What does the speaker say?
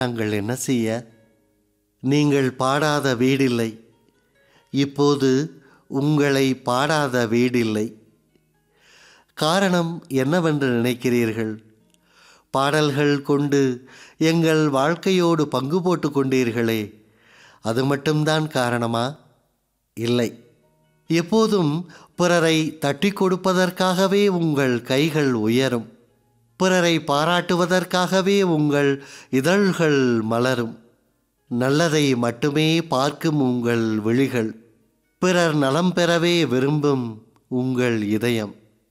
நாங்கள் என்ன செய்ய நீங்கள் பாடாத வீடில்லை இப்போது உங்களை பாடாத வீடில்லை காரணம் என்னவென்று நினைக்கிறீர்கள் பாடல்கள் கொண்டு எங்கள் வாழ்க்கையோடு பங்கு போட்டு கொண்டீர்களே அது மட்டும்தான் காரணமா இல்லை எப்போதும் பிறரை தட்டி கொடுப்பதற்காகவே உங்கள் கைகள் உயரும் பிறரை பாராட்டுவதற்காகவே உங்கள் இதழ்கள் மலரும் நல்லதை மட்டுமே பார்க்கும் உங்கள் விழிகள் பிறர் நலம் பெறவே விரும்பும் உங்கள் இதயம்